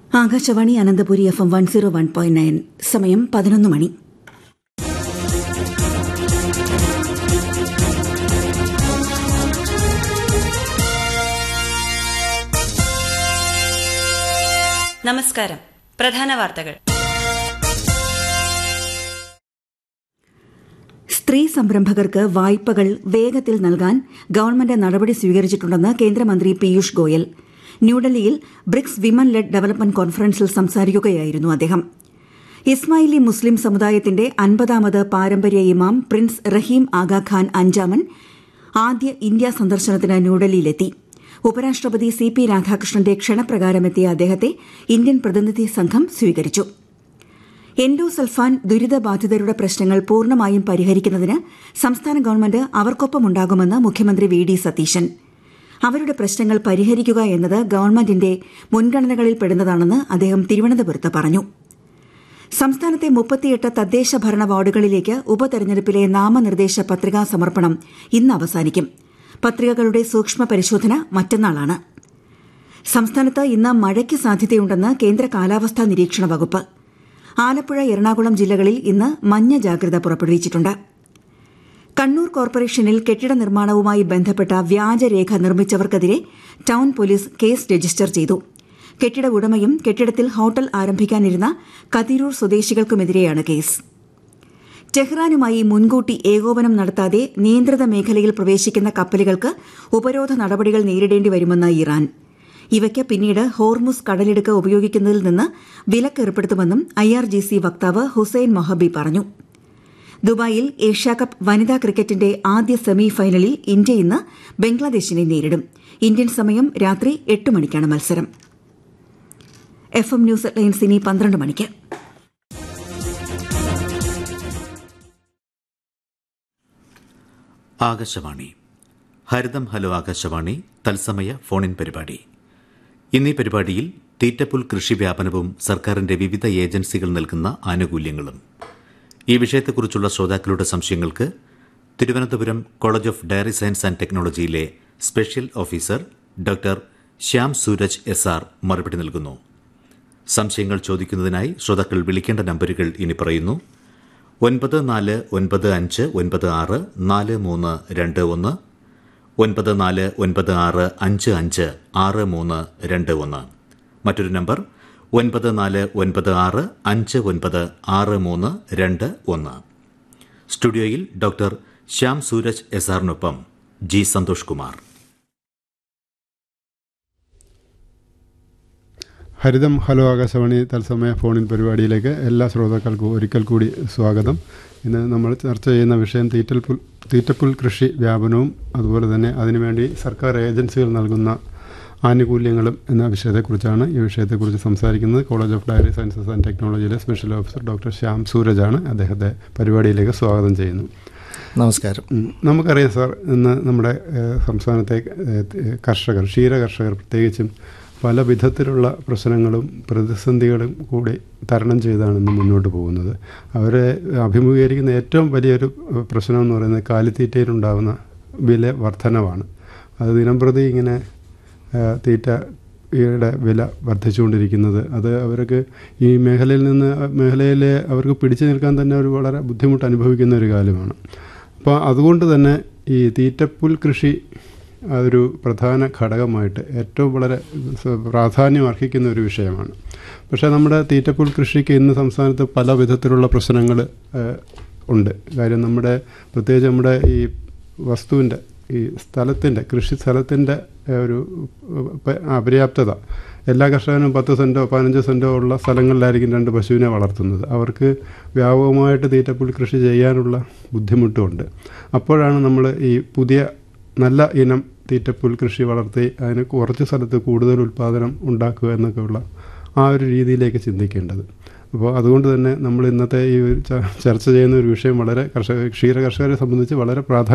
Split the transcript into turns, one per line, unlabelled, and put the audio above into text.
Akashvani Ananthapuri F M one zero one point nine സമയം പതിനൊന്ന് മണി
നമസ്കാരം പ്രധാന വാർത്തകൾ
സ്ത്രീ സംരംഭകർക്ക് വായ്പകൾ വേഗത്തിൽ നൽകാൻ ഗവൺമെന്റ് നടപടി സ്വീകരിച്ചിട്ടുണ്ടെന്ന് കേന്ദ്രമന്ത്രി പീയൂഷ് ഗോയൽ ന്യൂഡൽഹിയിൽ ബ്രിക്സ് വിമൻ ലെഡ് ഡെവലപ്മെന്റ് കോൺഫറൻസിൽ സംസാരിക്കുകയായിരുന്നു അദ്ദേഹം ഇസ്മായിലി മുസ്ലിം സമുദായത്തിന്റെ അൻപതാമത് പാരമ്പര്യ ഇമാം പ്രിൻസ് റഹീം ആഗാഖാൻ അഞ്ചാമൻ ആദ്യ ഇന്ത്യ സന്ദർശനത്തിന് ന്യൂഡൽഹിയിലെത്തി ഉപരാഷ്ട്രപതി സി പി രാധാകൃഷ്ണന്റെ ക്ഷണപ്രകാരമെത്തിയ അദ്ദേഹത്തെ ഇന്ത്യൻ പ്രതിനിധി സംഘം സ്വീകരിച്ചു എൻഡോസൾഫാൻ ദുരിതബാധിതരുടെ പ്രശ്നങ്ങൾ പൂർണ്ണമായും പരിഹരിക്കുന്നതിന് സംസ്ഥാന ഗവൺമെന്റ് അവർക്കൊപ്പമുണ്ടാകുമെന്ന് മുഖ്യമന്ത്രി വി ഡി സതീശൻ അവരുടെ പ്രശ്നങ്ങൾ പരിഹരിക്കുക എന്നത് ഗവൺമെന്റിന്റെ മുൻഗണനകളിൽ പെടുന്നതാണെന്ന് അദ്ദേഹം തിരുവനന്തപുരത്ത് പറഞ്ഞു സംസ്ഥാനത്തെ മുപ്പത്തിയെട്ട് തദ്ദേശ ഭരണ വാർഡുകളിലേക്ക് ഉപതെരഞ്ഞെടുപ്പിലെ നാമനിർദ്ദേശ പത്രികാ സമർപ്പണം ഇന്ന് അവസാനിക്കും പത്രികകളുടെ സൂക്ഷ്മ പരിശോധന മറ്റന്നാളാണ് സംസ്ഥാനത്ത് ഇന്ന് മഴയ്ക്ക് സാധ്യതയുണ്ടെന്ന് കേന്ദ്ര കാലാവസ്ഥാ നിരീക്ഷണ വകുപ്പ് ആലപ്പുഴ എറണാകുളം ജില്ലകളിൽ ഇന്ന് മഞ്ഞ ജാഗ്രത പുറപ്പെടുവിച്ചിട്ടുണ്ട് കണ്ണൂർ കോർപ്പറേഷനിൽ കെട്ടിട നിർമ്മാണവുമായി ബന്ധപ്പെട്ട വ്യാജരേഖ നിർമ്മിച്ചവർക്കെതിരെ ടൌൺ പോലീസ് കേസ് രജിസ്റ്റർ ചെയ്തു കെട്ടിട ഉടമയും കെട്ടിടത്തിൽ ഹോട്ടൽ ആരംഭിക്കാനിരുന്ന കതിരൂർ സ്വദേശികൾക്കുമെതിരെയാണ് കേസ് ടെഹ്റാനുമായി മുൻകൂട്ടി ഏകോപനം നടത്താതെ നിയന്ത്രിത മേഖലയിൽ പ്രവേശിക്കുന്ന കപ്പലുകൾക്ക് ഉപരോധ നടപടികൾ നേരിടേണ്ടി വരുമെന്ന് ഇറാൻ ഇവയ്ക്ക് പിന്നീട് ഹോർമുസ് കടലിടുക്ക് ഉപയോഗിക്കുന്നതിൽ നിന്ന് വിലക്കേർപ്പെടുത്തുമെന്നും ഐആർജിസി വക്താവ് ഹുസൈൻ മൊഹബി പറഞ്ഞു ദുബായിൽ ഏഷ്യാകപ്പ് വനിതാ ക്രിക്കറ്റിന്റെ ആദ്യ സെമി ഫൈനലിൽ ഇന്ത്യ ഇന്ന് ബംഗ്ലാദേശിനെ നേരിടും ഇന്ത്യൻ സമയം രാത്രി എട്ട് മണിക്കാണ് മത്സരം എഫ് എം ന്യൂസ് ലൈൻസ് ഇനി പന്ത്രണ്ട് മണിക്ക്
ആകാശവാണി ഹരിതം ഹലോ ആകാശവാണി തത്സമയ ഫോണിൻ പരിപാടി ഇന്നീ പരിപാടിയിൽ തീറ്റപ്പുൽ കൃഷി വ്യാപനവും സർക്കാരിന്റെ വിവിധ ഏജൻസികൾ നൽകുന്ന ആനുകൂല്യങ്ങളും ഈ വിഷയത്തെക്കുറിച്ചുള്ള ശ്രോതാക്കളുടെ സംശയങ്ങൾക്ക് Thiruvananthapuram college of dairy science and ടെക്നോളജിയിലെ special officer doctor Shyam Sooraj S R മറുപടി നൽകുന്നു സംശയങ്ങൾ ചോദിക്കുന്നതിനായി ശ്രോതാക്കൾ വിളിക്കേണ്ട നമ്പരുകൾ ഇനി പറയുന്നു ഒൻപത് നാല് ഒൻപത് അഞ്ച് ഒൻപത് ആറ് നാല് മൂന്ന് രണ്ട് ഒന്ന് ഒൻപത് നാല് ഒൻപത് ആറ് അഞ്ച് അഞ്ച് ആറ് മൂന്ന് രണ്ട് ഒന്ന് മറ്റൊരു നമ്പർ ഒൻപത് നാല് ഒൻപത് ആറ് അഞ്ച് ഒൻപത് ആറ് മൂന്ന് രണ്ട് ഒന്ന് സ്റ്റുഡിയോയിൽ ഡോക്ടർ ശ്യാം സൂരജ് എസ് ആറിനൊപ്പം ജി സന്തോഷ് കുമാർ
ഹരിതം ഹലോ ആകാശവാണി തത്സമയ ഫോണിൻ പരിപാടിയിലേക്ക് എല്ലാ ശ്രോതാക്കൾക്കും ഒരിക്കൽ കൂടി സ്വാഗതം ഇന്ന് നമ്മൾ ചർച്ച ചെയ്യുന്ന വിഷയം തീറ്റൽപുൽ തീറ്റപ്പുൽ കൃഷി വ്യാപനവും അതുപോലെ തന്നെ അതിനുവേണ്ടി സർക്കാർ ഏജൻസികൾ നൽകുന്ന ആനുകൂല്യങ്ങളും എന്ന വിഷയത്തെക്കുറിച്ചാണ് ഈ വിഷയത്തെക്കുറിച്ച് സംസാരിക്കുന്നത് college of dairy sciences and ടെക്നോളജിയിലെ സ്പെഷ്യൽ ഓഫീസർ ഡോക്ടർ ശ്യാം സൂരജാണ് അദ്ദേഹത്തെ പരിപാടിയിലേക്ക് സ്വാഗതം ചെയ്യുന്നു
നമസ്കാരം
ഉം. നമുക്കറിയാം സാർ ഇന്ന് നമ്മുടെ ഏഹ്, സംസ്ഥാനത്തെ ഏഹ്, കർഷകർ ക്ഷീര കർഷകർ പ്രത്യേകിച്ചും പല വിധത്തിലുള്ള പ്രശ്നങ്ങളും പ്രതിസന്ധികളും കൂടി തരണം ചെയ്താണ് ഇന്ന് മുന്നോട്ട് പോകുന്നത് അവരെ അഭിമുഖീകരിക്കുന്ന ഏറ്റവും വലിയൊരു ഏഹ്, പ്രശ്നം എന്ന് പറയുന്നത് കാലിത്തീറ്റയിലുണ്ടാകുന്ന വില വർധനവാണ് അത് ദിനംപ്രതി ഇങ്ങനെ ഏഹ്, തീറ്റയുടെ വില വർദ്ധിച്ചുകൊണ്ടിരിക്കുന്നത് അത് അവർക്ക് ഈ മേഖലയിൽ നിന്ന് മേഖലയിലെ അവർക്ക് പിടിച്ചു നിൽക്കാൻ തന്നെ ഒരു വളരെ ബുദ്ധിമുട്ട് അനുഭവിക്കുന്ന ഒരു കാലമാണ് അപ്പോൾ അതുകൊണ്ട് തന്നെ ഈ തീറ്റപ്പുൽ കൃഷി അതൊരു പ്രധാന ഘടകമായിട്ട് ഏറ്റവും വളരെ സ- പ്രാധാന്യം അർഹിക്കുന്ന ഒരു വിഷയമാണ് പക്ഷേ നമ്മുടെ തീറ്റപ്പുൽ കൃഷിക്ക് ഇന്ന് സംസ്ഥാനത്ത് പല വിധത്തിലുള്ള പ്രശ്നങ്ങൾ ഉണ്ട് കാര്യം നമ്മുടെ പ്രത്യേകിച്ച് നമ്മുടെ ഈ വസ്തുവിൻ്റെ ഈ സ്ഥലത്തിൻ്റെ കൃഷി സ്ഥലത്തിൻ്റെ ഒരു പ- അപര്യാപ്തത എല്ലാ കർഷകനും പത്ത് സെൻറ്റോ പതിനഞ്ച് സെൻറ്റോ ഉള്ള സ്ഥലങ്ങളിലായിരിക്കും രണ്ട് പശുവിനെ വളർത്തുന്നത് അവർക്ക് വ്യാപകമായിട്ട് തീറ്റപ്പുൽ കൃഷി ചെയ്യാനുള്ള ബുദ്ധിമുട്ടുമുണ്ട് അപ്പോഴാണ് നമ്മൾ ഈ പുതിയ നല്ല ഇനം തീറ്റപ്പുൽ കൃഷി വളർത്തി അതിന് കുറച്ച് സ്ഥലത്ത് കൂടുതൽ ഉൽപ്പാദനം ഉണ്ടാക്കുക എന്നൊക്കെയുള്ള ആ ഒരു രീതിയിലേക്ക് ചിന്തിക്കേണ്ടത് അപ്പോൾ അതുകൊണ്ട് തന്നെ നമ്മൾ ഇന്നത്തെ ഈ ഒരു ച- ചർച്ച ചെയ്യുന്ന ഒരു വിഷയം വളരെ കർഷക ക്ഷീര കർഷകരെ സംബന്ധിച്ച് വളരെ പ്രാധാന്യം